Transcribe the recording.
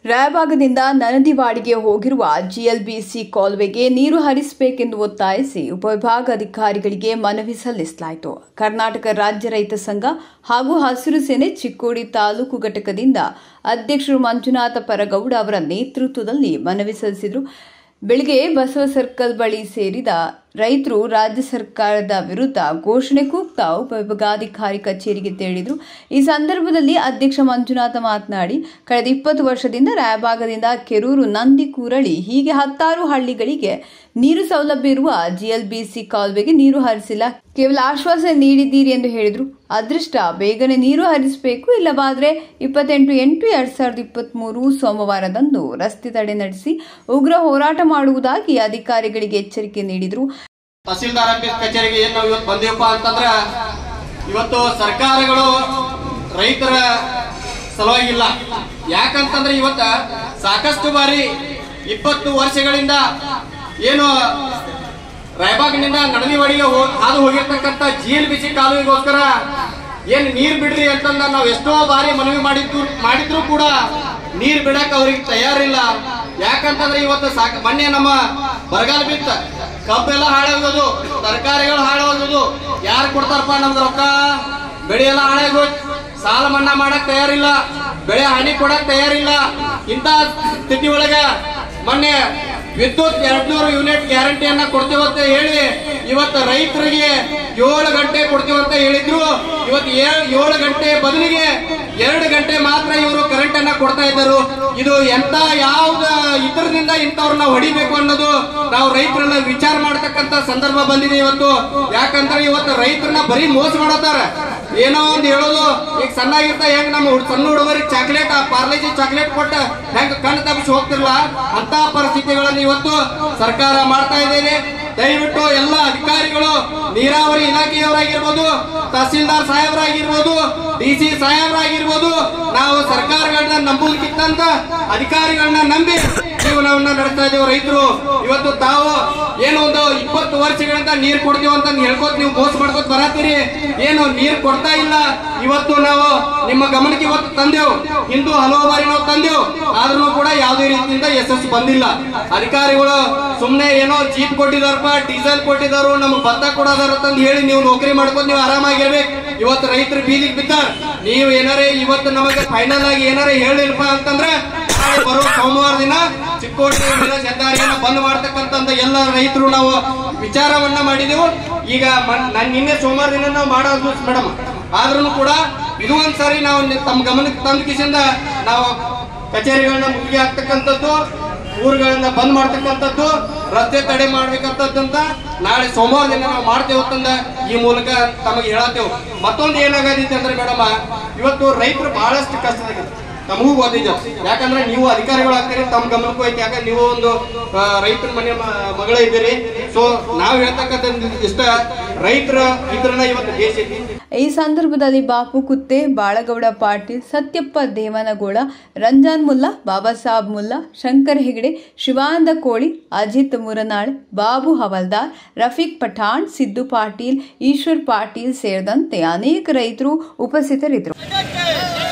ರಾಯಬಾಗದಿಂದ ನನದಿವಾಡಿಗೆ ಹೋಗಿರುವ ಜಿಎಲ್ಬಿಸಿ ಕಾಲುವೆಗೆ ನೀರು ಹರಿಸಬೇಕೆಂದು ಒತ್ತಾಯಿಸಿ ಉಪವಿಭಾಗ ಅಧಿಕಾರಿಗಳಿಗೆ ಮನವಿ ಸಲ್ಲಿಸಲಾಯಿತು ಕರ್ನಾಟಕ ರಾಜ್ಯ ರೈತ ಸಂಘ ಹಾಗೂ ಹಸಿರು ಸೇನೆ ಚಿಕ್ಕೋಡಿ ತಾಲೂಕು ಘಟಕದಿಂದ ಅಧ್ಯಕ್ಷರು ಮಂಜುನಾಥ ಪರಗೌಡ ಅವರ ನೇತೃತ್ವದಲ್ಲಿ ಮನವಿ ಸಲ್ಲಿಸಿದರು ಬೆಳಗ್ಗೆ ಬಸವ ಸರ್ಕಲ್ ಬಳಿ ಸೇರಿದ ರೈತರು ರಾಜ್ಯ ಸರ್ಕಾರದ ವಿರುದ್ಧ ಘೋಷಣೆ ಕೂಗ್ತಾ ಉಪವಿಭಾಗಾಧಿಕಾರಿ ಕಚೇರಿಗೆ ತೆರಳಿದರು ಈ ಸಂದರ್ಭದಲ್ಲಿ ಅಧ್ಯಕ್ಷ ಮಂಜುನಾಥ ಮಾತನಾಡಿ ಕಳೆದ ಇಪ್ಪತ್ತು ವರ್ಷದಿಂದ ರಾಯಭಾಗದಿಂದ ಕೆರೂರು ನಂದಿ ಕೂರಳಿ ಹೀಗೆ ಹತ್ತಾರು ಹಳ್ಳಿಗಳಿಗೆ ನೀರು ಸೌಲಭ್ಯ ಇರುವ ಜಿಎಲ್ಬಿಸಿ ಕಾಲುವೆಗೆ ನೀರು ಹರಿಸಿಲ್ಲ ಕೇವಲ ಆಶ್ವಾಸನೆ ನೀಡಿದ್ದೀರಿ ಎಂದು ಹೇಳಿದರು ಅದೃಷ್ಟ ಬೇಗನೆ ನೀರು ಹರಿಸಬೇಕು ಇಲ್ಲವಾದರೆ ಇಪ್ಪತ್ತೆಂಟು ಎಂಟು ಎರಡ್ ಸಾವಿರದ ಇಪ್ಪತ್ತ್ಮೂರು ಸೋಮವಾರದಂದು ರಸ್ತೆ ತಡೆ ನಡೆಸಿ ಉಗ್ರ ಹೋರಾಟ ಮಾಡುವುದಾಗಿ ಅಧಿಕಾರಿಗಳಿಗೆ ಎಚ್ಚರಿಕೆ ನೀಡಿದರು ತಹಸೀಲ್ದಾರ್ ಆಫೀಸ್ ಕಚೇರಿಗೆ ಏನ್ ನಾವು ಇವತ್ತು ಬಂದೀವಪ್ಪ ಅಂತಂದ್ರ ಇವತ್ತು ಸರ್ಕಾರಗಳು ರೈತರ ಸಲುವಾಗಿಲ್ಲ ಯಾಕಂತಂದ್ರೆ ಇವತ್ತ ಸಾಕಷ್ಟು ಬಾರಿ ಇಪ್ಪತ್ತು ವರ್ಷಗಳಿಂದ ಏನು ರಾಯಬಾಗ್ನಿಂದ ನಡದಿವಾಡಿಗೆ ಹೋ- ಹಾದು ಹೋಗಿರ್ತಕ್ಕಂಥ ಜಿ ಎಲ್ ಬಿ ಸಿ ಕಾಲುವೆಗೋಸ್ಕರ ಏನ್ ನೀರ್ ಬಿಡ್ರಿ ಅಂತಂದ ನಾವು ಎಷ್ಟೋ ಬಾರಿ ಮನವಿ ಮಾಡಿದ್ದು ಮಾಡಿದ್ರು ಕೂಡ ನೀರ್ ಬಿಡಕ್ ಅವ್ರಿಗೆ ತಯಾರಿಲ್ಲ ಯಾಕಂತಂದ್ರೆ ಇವತ್ತು ಸಾಕ ಮೊನ್ನೆ ನಮ್ಮ ಬರಗಾಲ ಬಿತ್ತ ಕಬ್ಬೆಲ್ಲ ಹಾಳಾಗೋದು ತರಕಾರಿಗಳು ಹಾಳಾಗೋದು ಯಾರು ಕೊಡ್ತಾರಪ್ಪ ನಮ್ದು ರೊಕ್ಕ ಬೆಳೆ ಎಲ್ಲ ಹಾಳಾಗೋಯ್ತು ಸಾಲ ಮನ್ನಾ ಮಾಡಕ್ ತಯಾರಿಲ್ಲ ಬೆಳೆ ಹಾನಿ ಕೊಡಕ್ ತಯಾರಿಲ್ಲ ಇಂಥ ಸ್ಥಿತಿ ಒಳಗ ಮೊನ್ನೆ ವಿದ್ಯುತ್ ಎರಡ್ನೂರು ಯೂನಿಟ್ ಗ್ಯಾರಂಟಿಯನ್ನ ಕೊಡ್ತೀವಂತ ಹೇಳಿ ಇವತ್ತು ರೈತರಿಗೆ ಏಳು ಗಂಟೆ ಕೊಡ್ತೀವಂತ ಹೇಳಿದ್ರು ಇವತ್ತು ಏಳ್- ಏಳು ಗಂಟೆ ಬದಲಿಗೆ ಎರಡು ಗಂಟೆ ಮಾತ್ರ ಇವರು ಕರೆಂಟ್ ಅನ್ನ ಕೊಡ್ತಾ ಇದ್ದರು ಇದು ಎಂತ ಯಾವ್ದ ಇದರಿಂದ ಇಂಥವ್ರನ್ನ ಹೊಡಿಬೇಕು ಅನ್ನೋದು ನಾವು ರೈತರನ್ನ ವಿಚಾರ ಮಾಡತಕ್ಕಂತ ಸಂದರ್ಭ ಬಂದಿದೆ ಇವತ್ತು ಯಾಕಂದ್ರೆ ಇವತ್ತು ರೈತರನ್ನ ಬರೀ ಮೋಸ ಮಾಡತಾರ ಏನೋ ಒಂದು ಹೇಳೋದು ಈಗ ಸಣ್ಣಾಗಿರ್ತಾ ಹೆಂಗ್ ನಮ್ಮ ಹುಡ್- ಸಣ್ಣ ಹುಡುಗರಿಗೆ ಚಾಕ್ಲೇಟ್ ಪಾರ್ಲೇಜಿ ಚಾಕ್ಲೇಟ್ ಕೊಟ್ಟ ಹೆಂಗ್ ಕಣ್ಣು ತಪ್ಪಿಸಿ ಹೋಗ್ತಿರ್ಲ ಅಂತ ಪರಿಸ್ಥಿತಿಗಳನ್ನು ಇವತ್ತು ಸರ್ಕಾರ ಮಾಡ್ತಾ ಇದ್ದೇನೆ ದಯವಿಟ್ಟು ಎಲ್ಲ ಅಧಿಕಾರಿಗಳು ನೀರಾವರಿ ಇಲಾಖೆಯವರಾಗಿರ್ಬೋದು ತಹಸೀಲ್ದಾರ್ ಸಾಹೇಬರಾಗಿರ್ಬೋದು ಡಿ ಸಿ ಸಾಹೇಬರಾಗಿರ್ಬೋದು ನಾವು ಸರ್ಕಾರಗಳನ್ನ ನಂಬುದಕ್ಕಿಂತ ಅಧಿಕಾರಿಗಳನ್ನ ನಂಬಿ ಜೀವನವನ್ನ ನಡೆಸ್ತಾ ಇದ್ದೇವೆ ರೈತರು ಇವತ್ತು ತಾವು ಏನು ಒಂದು ಇಪ್ಪತ್ತು ವರ್ಷಗಳಿಂದ ನೀರ್ ಕೊಡ್ತೀವಿ ಅಂತ ಹೇಳ್ಕೊತ್ ನೀವು ಮೋಸ ಮಾಡ್ಕೊತ ಬರತ್ತೀರಿ ಏನು ನೀರ್ ಕೊಡ್ತಾ ಇಲ್ಲ ಇವತ್ತು ನಾವು ನಿಮ್ಮ ಗಮನಕ್ಕೆ ಇವತ್ತು ತಂದೆವು ಇಂದು ಹಲವು ಬಾರಿ ನಾವು ತಂದೆವು ಆದ್ರೂ ಕೂಡ ಯಾವುದೇ ರೀತಿಯಿಂದ ಯಶಸ್ಸು ಬಂದಿಲ್ಲ ಅಧಿಕಾರಿಗಳು ಸುಮ್ನೆ ಏನೋ ಜೀಪ್ ಕೊಟ್ಟಿದಾರಪ್ಪ ಡೀಸೆಲ್ ಕೊಟ್ಟಿದಾರು ನಮ್ಗೆ ಭತ್ತ ಕೊಡೋದಾರ ಅಂತ ಹೇಳಿ ನೀವು ನೌಕರಿ ಮಾಡ್ಕೊಂಡು ನೀವು ಆರಾಮಾಗಿರ್ಬೇಕು ಇವತ್ತು ರೈತರು ಬೀದಿಗೆ ಬಿದ್ದಾರ ನೀವು ಏನಾರೇ ಇವತ್ತು ನಮಗೆ ಫೈನಲ್ ಆಗಿ ಏನಾರೇ ಹೇಳಿಲ್ಪ ಅಂತಂದ್ರೆ ನಾಳೆ ಬರುವ ಸೋಮವಾರ ದಿನ ಚಿಕ್ಕೋಡಿ ಮಿರಜ್ ಹೆದ್ದಾರಿಯನ್ನ ಬಂದ್ ಮಾಡ್ತಕ್ಕಂತ ಎಲ್ಲ ರೈತರು ನಾವು ವಿಚಾರವನ್ನ ಮಾಡಿದೆವು ಈಗ ಮನ್- ನಾನ್ ನಿನ್ನೆ ಸೋಮವಾರ ದಿನ ನಾವು ಮಾಡೋದು ಮೇಡಮ್ ಆದ್ರೂ ಕೂಡ ಇದು ಒಂದ್ಸರಿ ನಾವು ನಿ- ತಮ್ಮ ಗಮನಕ್ಕೆ ತಂದ ಕಿಸಿಂದ ನಾವು ಕಚೇರಿಗಳನ್ನ ಮುಗಿಗೆ ಹಾಕ್ತಕ್ಕಂಥದ್ದು ಊರುಗಳನ್ನ ಬಂದ್ ಮಾಡ್ತಕ್ಕಂಥದ್ದು ರಸ್ತೆ ತಡೆ ಮಾಡ್ಬೇಕಂತಂತ ನಾಳೆ ಸೋಮವಾರ ದಿನ ನಾವು ಮಾಡ್ತೇವೆ ಅಂತಂದ ಈ ಮೂಲಕ ತಮಗೆ ಹೇಳತ್ತೇವೆ ಮತ್ತೊಂದು ಏನಾಗದೈತೆ ಅಂದ್ರೆ ಮೇಡಮ್ ಇವತ್ತು ರೈತರು ಬಹಳಷ್ಟು ಕಷ್ಟದಾಗಿದೆ ನಮಗೂ ಗೊತ್ತಿದೆ ಯಾಕಂದ್ರೆ ನೀವು ಅಧಿಕಾರಿಗಳು ಆಗ್ತೀರಿ ತಮ್ಮ ಗಮನಕ್ಕೂ ಐತಿ ಯಾಕಂದ್ರೆ ನೀವು ಒಂದು ಆ, ರೈತರ ಮನೆ ಮ- ಮಗಳ ಇದ್ದೀರಿ ಸೊ ನಾವು ಹೇಳ್ತಕ್ಕಂಥ ಇಷ್ಟ ರೈತರ ಇದ್ರನ್ನ ಇವತ್ತು ದೇಶ ಐತಿ ಈ ಸಂದರ್ಭದಲ್ಲಿ ಬಾಪು ಕುತ್ತೆ ಬಾಳಗೌಡ ಪಾಟೀಲ್ ಸತ್ಯಪ್ಪ ದೇವನಗೌಡ ರಂಜಾನ್ ಮುಲ್ಲಾ ಬಾಬಾ ಸಾಬ್ ಮುಲ್ಲಾ ಶಂಕರ್ ಹೆಗಡೆ ಶಿವಾನಂದ ಕೋಳಿ ಅಜಿತ್ ಮುರನಾಳ್ ಬಾಬು ಹವಲ್ದಾರ್ ರಫೀಕ್ ಪಠಾಣ್ ಸಿದ್ದು ಪಾಟೀಲ್ ಈಶ್ವರ್ ಪಾಟೀಲ್ ಸೇರಿದಂತೆ ಅನೇಕ ರೈತರು ಉಪಸ್ಥಿತರಿದ್ದರು